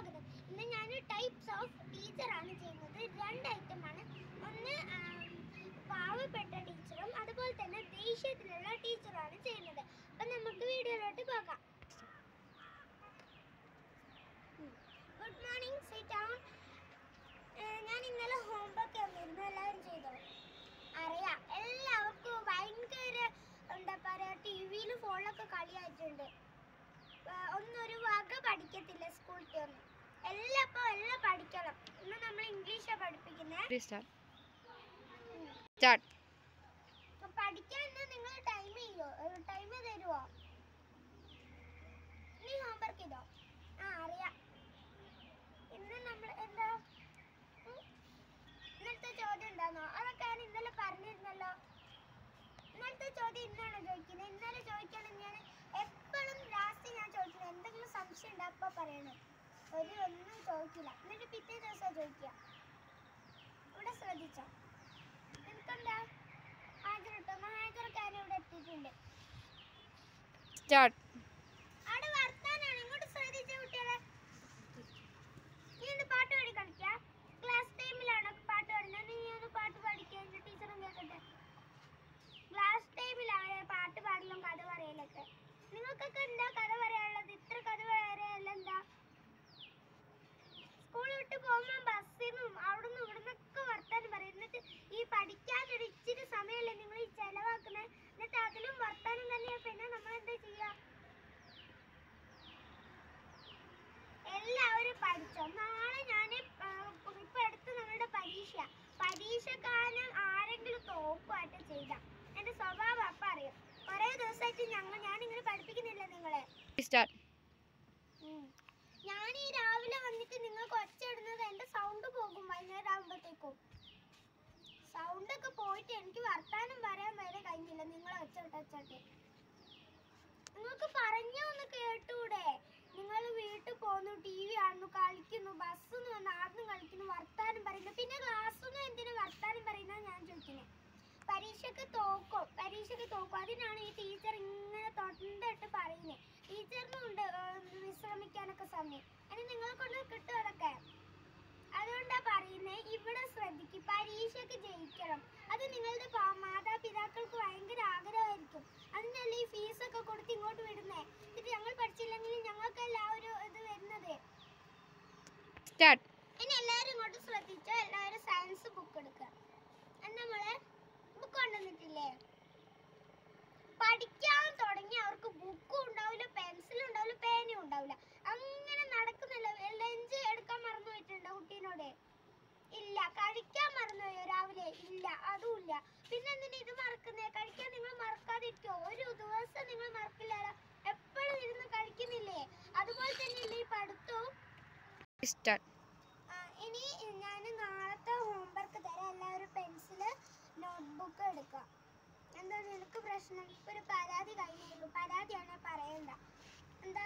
സ്വാഗതം ഇന്ന് ഞാൻ ടൈപ്സ് ഓഫ് ടീച്ചറാണ് ചെയ്യുന്നത് രണ്ട് ഐറ്റമാണ് ഒന്ന് ആം, പാവപ്പെട്ട ടീച്ചറും അതുപോലെ തന്നെ ദേഷ്യത്തിലുള്ള ടീച്ചറാണ് ചെയ്യുന്നത് അപ്പം നമുക്ക് വീഡിയോയിലോട്ട് പോകാം ഗുഡ് മോർണിംഗ് സിറ്റ് ഡൗൺ ഞാൻ ഇന്നലെ ഹോംവർക്ക് തന്നിരുന്നു എല്ലാവരും ചെയ്തോ അറിയാം എല്ലാവർക്കും ഭയങ്കര എന്താ പറയുക ടി വിയിലും ഫോണിലൊക്കെ കളിയായിട്ടുണ്ട് ആ, ഒന്നൊരു വക പഠിക്കത്തില്ല സ്കൂളിൽ ഒന്നും എല്ലാം ഇപ്പോൾ എല്ലാം പഠിക്കണം ഇന്ന് നമ്മൾ ഇംഗ്ലീഷാണ് പഠിപ്പിക്കുന്നത് സ്റ്റാർട്ട് സ്റ്റാർട്ട് അപ്പൊ പഠിക്കാൻ ഇന്ന് നിങ്ങൾ ടൈം ചെയ്യോ ടൈം തരുമോ നീ ഹോംവർക്ക് ചെയ്തോ ആ അറിയാം ഇന്ന് നമ്മൾ എന്താ ഉം? ഇന്നലത്തെ ചോദ്യം ഉണ്ടാന്നോ അതൊക്കെ ഞാൻ ഇന്നലെ പറഞ്ഞിരുന്നല്ലോ ഇന്നലത്തെ ചോദ്യം ഇന്നാണ് ചോദിക്കുന്നത് ഇന്നലെ ചോദിക്കുകയാണെങ്കിൽ ഞാൻ എപ്പോഴും ലാസ്റ്റ് ഞാൻ ചോദിക്കുന്നത് എന്തെങ്കിലും സംശയം ഉണ്ടോ അപ്പോൾ പറയണം ഒരു ഒന്നും ചോദിക്കില്ല എന്നിട്ട് പിറ്റേ ദിവസം ചോദിക്കുക ഇവിടെ ശ്രദ്ധിച്ചോ നിനക്കെന്താ ഹാജർ കിട്ടോ ഹാജർക്കാരൻ ഇവിടെ എത്തിയിട്ടുണ്ട് സ്റ്റാർട്ട് അവിടെ വർത്താനാണ് ഇങ്ങോട്ട് ശ്രദ്ധിച്ച കുട്ടികളെ നീ ഒന്ന് പാട്ട് പാടി കളിക്ക ക്ലാസ് ടൈമിലാണ് പാട്ട് പാടുന്നത് നീ ഒന്ന് പാട്ട് പഠിക്കുക ടീച്ചറും കേൾക്കട്ടെ ക്ലാസ് ടൈമിലാണ് പാട്ട് പാടലും കഥ പറയലൊക്കെ നിങ്ങൾക്കൊക്കെ എന്താ കഥ പറയാനുള്ളത് ഇത്ര കഥ പറയാനല്ല എന്താ സ്കൂൾ വിട്ട് പോകുമ്പോൾ ബസ്സിൽ നിന്നും അവിടെ നിന്ന് ഇവിടെ നിന്നൊക്കെ വർത്താനം പറയും എന്നിട്ട് ഈ പഠിക്കാൻ ഒരു ഇച്ചിരി സമയമല്ലേ നിങ്ങൾ ഈ ചെലവാക്കുന്നത് എന്നിട്ട് അതിലും വർത്താനം തന്നെയാ പിന്നെ നമ്മൾ എന്താ ചെയ്യാ എല്ലാവരും പഠിച്ചോ നാളെ ഞാൻ ഇപ്പൊ അടുത്ത് നിങ്ങളുടെ പരീക്ഷ പരീക്ഷക്കാരൻ ആരെങ്കിലും തോക്കുമായിട്ട് ചെയ്ത എന്റെ സ്വഭാവം അപ്പൊ അറിയാം കുറെ ദിവസമായിട്ട് ഞങ്ങൾ ഞാൻ ഇങ്ങനെ പഠിപ്പിക്കുന്നില്ല നിങ്ങളെ സ്റ്റാർട്ട് ഞാൻ ഈ രാവിലെ വന്നിട്ട് നിങ്ങൾക്ക് ഒച്ച ഇടുന്നത് എന്റെ സൗണ്ട് പോകും വൈകുന്നേരം ആകുമ്പോഴത്തേക്കും സൗണ്ട് ഒക്കെ പോയിട്ട് എനിക്ക് വർത്താനം പറയാൻ വരെ കഴിഞ്ഞില്ല നിങ്ങൾ ഒച്ച ഒച്ചോട്ടെ നിങ്ങൾക്ക് പറഞ്ഞ ഒന്ന് കേട്ടൂടെ നിങ്ങൾ വീട്ടിൽ പോകുന്നു ടി വി കാണുന്നു കളിക്കുന്നു ബസ്സിന്ന് വന്ന് ആടുന്നു കളിക്കുന്നു വർത്താനം പറയുന്നു പിന്നെ ക്ലാസ്സൊന്നും എന്തിനു വർത്താനം പറയുന്നത് ഞാൻ ചോദിക്കുന്നത് പരീക്ഷയ്ക്ക് തോക്കും പരീക്ഷയ്ക്ക് തോക്കും അതിനാണ് ഈ ടീച്ചർ ഇങ്ങനെ തൊണ്ടിട്ട് പറയുന്നത് ടീച്ചറിനും ഉണ്ട് ഏർ, വിശ്രമിക്കാനൊക്കെ സമയം അതിന് നിങ്ങളെ കൊണ്ട് കിട്ടും അതൊക്കെ അതുകൊണ്ടാ പറയുന്നത് ഇവിടെ ശ്രദ്ധിക്കും പരീക്ഷയ്ക്ക് ജയിക്കണം അത് നിങ്ങളുടെ പാ- മാതാപിതാക്കൾക്ക് ഭയങ്കര ആഗ്രഹമായിരിക്കും അതിനല്ലേ ഈ ഫീസൊക്കെ കൊടുത്ത് ഇങ്ങോട്ട് വിടുന്നേ എന്നിട്ട് ഞങ്ങൾ പഠിച്ചില്ലെങ്കിൽ ഞങ്ങൾക്കല്ല ആ ഒരു ഇത് വരുന്നത് സ്റ്റാർട്ട് ഇനി എല്ലാവരും ഇങ്ങോട്ട് ശ്രദ്ധിച്ചോ എല്ലാവരും സയൻസ് ബുക്ക് എടുക്കുക എന്നാ മോളെ ബുക്ക് കൊണ്ടുവന്നിട്ടില്ലേ പഠിക്കാൻ തുടങ്ങി അവർക്ക് ബുക്കും ഉണ്ടാവില്ല പെൻസിലും ഉണ്ടാവില്ല പേനയും ഉണ്ടാവില്ല അങ്ങനെ നടക്കുന്നില്ല ലഞ്ച് എടുക്കാൻ മറന്നു പോയിട്ടുണ്ടോ കുട്ടീനോട് ഇല്ല കഴിക്കാൻ മറന്നുപോയോ രാവിലെ ഇല്ല അതും ഇല്ല പിന്നെ എന്തിനാ ഇത് മറക്കുന്നേ കഴിക്കാൻ നിങ്ങൾ മറക്കാതിരിക്കോ ഒരു ദിവസം നിങ്ങൾ മറക്കില്ലല്ലോ എപ്പോഴും ഇരുന്ന് കഴിക്കുന്നില്ലേ അതുപോലെ തന്നെയല്ലേ ഈ പഠിത്തവും സ്റ്റാർട്ട് ആ, ഇനി ഞാൻ നാളത്തെ ഹോംവർക്ക് തരാം എല്ലാവരും പെൻസില് നോട്ട്ബുക്ക് എടുക്കുക എന്താ നിനക്ക് പ്രശ്നം ഇപ്പൊ ഒരു പരാതി കഴിഞ്ഞുള്ളൂ പരാതിയാണ് പറയണ്ട എന്താ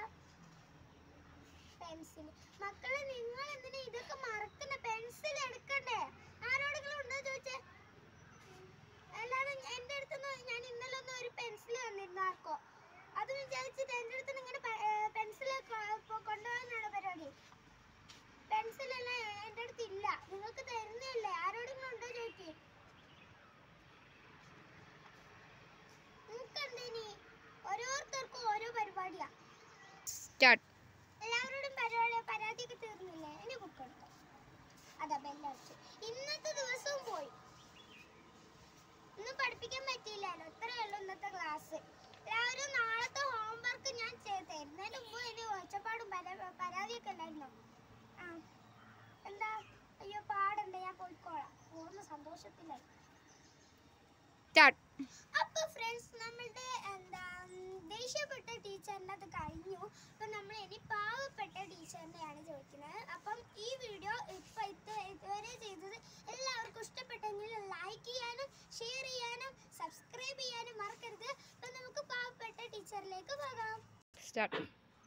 പെൻസിൽ മക്കളെ നിങ്ങൾ എന്തിനാ ഇതൊക്കെ മറക്കുന്ന പെൻസിൽ എടുക്കണ്ടേ ആരോടെങ്കിലും ഉണ്ടോ ചോദിച്ചേ അല്ലാതെ എന്റെ അടുത്ത് ഞാൻ ഇന്നലെ ഒന്നും ഒരു പെൻസിൽ തന്നിരുന്നു ആർക്കോ അത് വിചാരിച്ചിട്ട് എന്റെ അടുത്ത് ഇങ്ങനെ പെൻസിൽ കൊണ്ടുപോകാനാണ് പരിപാടി പെൻസിലെല്ലാം എൻ്റെ അടുത്ത് ഇല്ല നിങ്ങൾക്ക് തരുന്നില്ലേ ആരോടെങ്കിലും ഉണ്ടോ ചോദിക്ക് നിങ്ങൾക്ക് എന്തേനി ഓരോരുത്തർക്കും ഓരോ പരിപാടിയാ സ്റ്റാർട്ട് എല്ലാവരോടും പരിപാടി പരാതിയൊക്കെ തീർന്നില്ലേ ഇനി ബുക്ക് എടുത്തോ അതാ ബെല്ലടിച്ചു ഇന്നത്തെ ദിവസവും പോയി ഇന്ന് പഠിപ്പിക്കാൻ പറ്റിയില്ലല്ലോ ഇത്രയേ ഉള്ളൂ ഇന്നത്തെ ക്ലാസ് എല്ലാവരും നാളത്തെ ഹോംവർക്ക് ഞാൻ ചെയ്ത് തരുന്നതിന് മുമ്പ് ഇനി ഒച്ചപ്പാടും പരാ- പരാതിയൊക്കെ അല്ലായിരുന്നോ ആ എന്താ അയ്യോ പാടണ്ട ഞാൻ പോയിക്കോളാം പൂർണ്ണ സന്തോഷത്തിലായി സ്റ്റാർട്ട് അപ്പൊ ഫ്രണ്ട്സ് നമ്മളുടെ എന്താ ഉം, ദേഷ്യപ്പെട്ട ടീച്ചറിൻ്റെ അത് കഴിഞ്ഞു അപ്പൊ നമ്മൾ ഇനി പാവപ്പെട്ട ടീച്ചറിനെയാണ് ചോദിക്കുന്നത് അപ്പം ഈ വീഡിയോ ഇപ്പൊ ഇത് ഇതുവരെ ചെയ്തത് എല്ലാവർക്കും ഇഷ്ടപ്പെട്ടെങ്കിൽ ലൈക്ക് ചെയ്യാനും ഷെയർ ചെയ്യാനും സബ്സ്ക്രൈബ് ചെയ്യാനും മറക്കരുത് അപ്പൊ നമുക്ക് പാവപ്പെട്ട ടീച്ചറിലേക്ക് പോകാം സ്റ്റാർട്ട്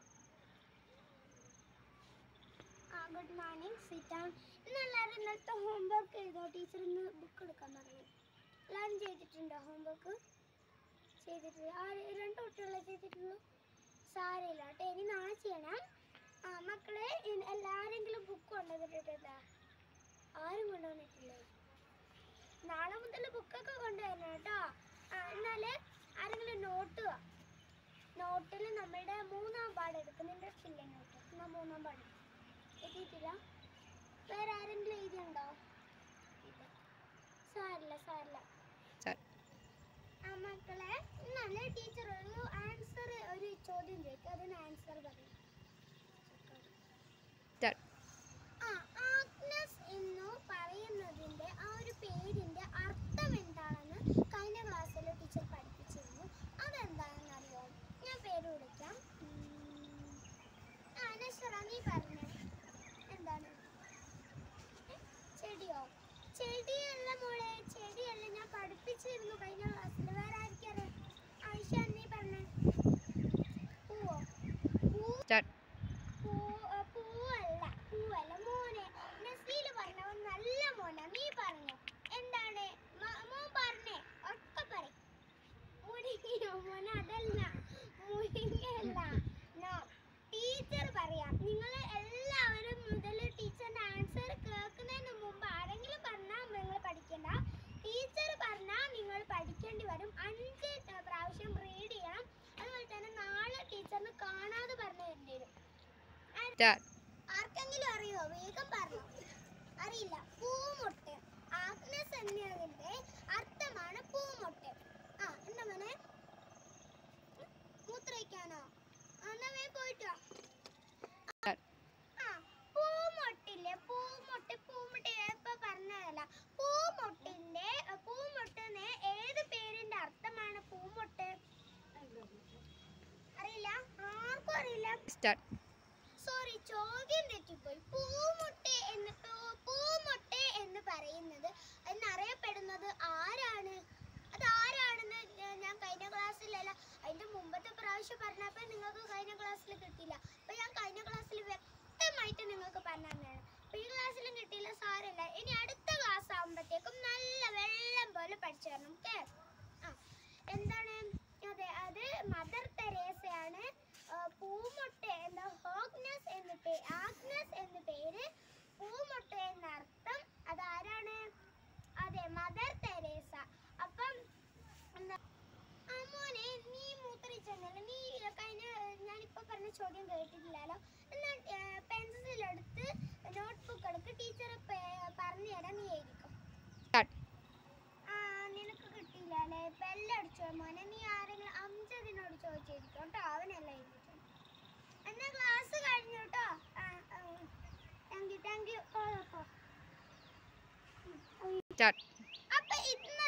ആ ഗുഡ് മോർണിംഗ് സിറ്റ് ഡൗൺ ഇന്ന് എല്ലാവരും ഇന്നലത്തെ ഹോംവർക്ക് ചെയ്തോ ടീച്ചർ ഇന്ന് ബുക്ക് എടുക്കാൻ പറഞ്ഞു എല്ലാവരും ചെയ്തിട്ടുണ്ടോ ഹോംവർക്ക് ചെയ്തിട്ടില്ല ആ രണ്ട് കുട്ടികളെ ചെയ്തിട്ടുള്ളൂ സാരമില്ല കേട്ടോ ഇനി നാളെ ചെയ്യണം ആ മക്കളെ ഇ- എല്ലാ കൊണ്ടുവന്നിട്ടില്ല ആരും കൊണ്ടുവന്നിട്ടില്ലേ നാളെ മുതൽ ബുക്കൊക്കെ കൊണ്ടുവരണം കേട്ടോ ആ എന്നാല് ആരെങ്കിലും നോട്ട് വാ നോട്ടിൽ നമ്മുടെ മൂന്നാം പാട് എടുക്കും ഇൻട്രസ്റ്റ് ഇല്ലേ നോട്ട് എന്നാ മൂന്നാം പാട് എഴുതിയിട്ടില്ല വേറെ ആരെങ്കിലും എഴുതിയുണ്ടോ ഇല്ല സാരില്ല സാരില്ല Start. ആ മക്കളെ എന്നാല് ടീച്ചർ ഒരു ആൻസർ ഒരു ചോദ്യം ചോദിക്കും അതിന് ആൻസർ പറയും Start. ആ ആഗ്നസ് എന്ന് പറയുന്നതിന്റെ ആ ഒരു പേരിന്റെ അർത്ഥം എന്താണെന്ന് കഴിഞ്ഞ ക്ലാസ്സിൽ ടീച്ചർ പഠിപ്പിച്ചിരുന്നു അതെന്താണെന്ന് അറിയോ ഞാൻ പേര് വിളിക്കാം ഉം, ആ നശ്വറ നീ പറഞ്ഞേ എന്താണ് ഏ? ചെടിയോ ചെടിയല്ല മോളെ ചെടിയല്ല ഞാൻ പഠിപ്പിച്ചിരുന്നു കഴിഞ്ഞ ക്ലാസ്സിൽ വേറെ ആർക്കറിയാം ആയിഷ നീ പറഞ്ഞേ പൂവോ പൂ Start. പൂ- ആ, പൂവല്ല പൂവല്ല മോനെ നസീല് പറഞ്ഞവൻ നല്ല മോന നീ പറഞ്ഞു എന്താണ് മ- മോൻ പറഞ്ഞേ ഒറ്റ പറ മുരിങ്ങയോ മോനെ അതല്ല മുരിങ്ങയല്ല നോ ടീച്ചർ പറയാം നിങ്ങൾ എല്ലാവരും മുതൽ ടീച്ചറിന്റെ ആൻസർ കേൾക്കുന്നതിന് മുമ്പ് ആരെങ്കിലും പറഞ്ഞാൽ നിങ്ങൾ പഠിക്കണ്ട ടീച്ചർ പറഞ്ഞാൽ നിങ്ങൾ പഠിക്കേണ്ടി വരും അഞ്ച് ത- പ്രാവശ്യം റീഡ് ചെയ്യണം അതുപോലെ തന്നെ നാളെ ടീച്ചറിന് കാണാതെ പറഞ്ഞു തരേണ്ടി വരും Start. ആർക്കെങ്കിലും അറിയോ വേഗം പറഞ്ഞു അറിയില്ല പൂമൊട്ട് ആഗ്നസ് എന്നതിന്റെ അർത്ഥമാണ് പൂമൊട്ട് ആ എന്താ മോനെ മൂത്രയിക്കാനോ എന്നാ വേ പോയിട്ട് വാ. Start. ആ പൂമൊട്ടില്ലേ പൂമൊട്ട് പൂമൊട്ട് ഇപ്പൊ പറഞ്ഞതല്ല പൂമൊട്ടിന്റെ അ, പൂമൊട്ടിന് ഏത് പേരിന്റെ അർത്ഥമാണ് പൂമൊട്ട് അറിയില്ല ആർക്കും അറിയില്ല Start. സോറി ചോദ്യം തെറ്റിപ്പോയി പൂമുട്ടെ എന്ന് പൂ- പൂമുട്ടെ എന്ന് പറയുന്നത് എന്നറിയപ്പെടുന്നത് ആരാണ് അത് ആരാണെന്ന് ഞ- ഞാൻ കഴിഞ്ഞ ക്ലാസ്സിലല്ല അതിന്റെ മുമ്പത്തെ പ്രാവശ്യം പറഞ്ഞപ്പോൾ നിങ്ങൾക്ക് കഴിഞ്ഞ ക്ലാസ്സിൽ കിട്ടിയില്ല അപ്പൊ ഞാൻ കഴിഞ്ഞ ക്ലാസ്സിൽ വ്യക്തമായിട്ട് നിങ്ങൾക്ക് പറഞ്ഞു തന്നെയാണ് അപ്പൊ ഈ ക്ലാസ്സിലും കിട്ടിയില്ല സാരമില്ല ഇനി അടുത്ത ക്ലാസ് ആകുമ്പോഴത്തേക്കും നല്ല വെള്ളം പോലെ പഠിച്ചു തരണം ഓക്കെ ആ എന്താണ് അതെ അത് മദർ തെരേസയാണ് ആ, പൂമൊട്ട എന്താ ഹോഗ്നസ് എന്ന് പേ- ആഗ്നസ് എന്ന് പേര് പൂമൊട്ട എന്ന അർത്ഥം അതാരാണ് അതെ മദർ തെരേസ അപ്പം എന്താ ആ മോനെ നീ മൂത്രിച്ചെന്നല്ല നീ കഴിഞ്ഞ ഞാനിപ്പോ പറഞ്ഞ ചോദ്യം കേട്ടിട്ടില്ലല്ലോ എന്നാ പെൻസിൽ എടുത്ത് നോട്ട്ബുക്ക് എടുക്ക് ടീച്ചർ പറഞ്ഞു തരാം നീ എഴുതിക്കോ Start. ആ നിനക്ക് കിട്ടിയില്ല അല്ലേ ബെല്ലടിച്ചോ മോനെ നീ ആരെങ്കിലും അംജദിനോട് ചോദിച്ചിരിക്കും കേട്ടോ അവനല്ല എഴുതിയിട്ടുണ്ട് എന്നാ ക്ലാസ് കഴിഞ്ഞു കേട്ടോ thank you thank you Start. അപ്പൊ ഇന്ന്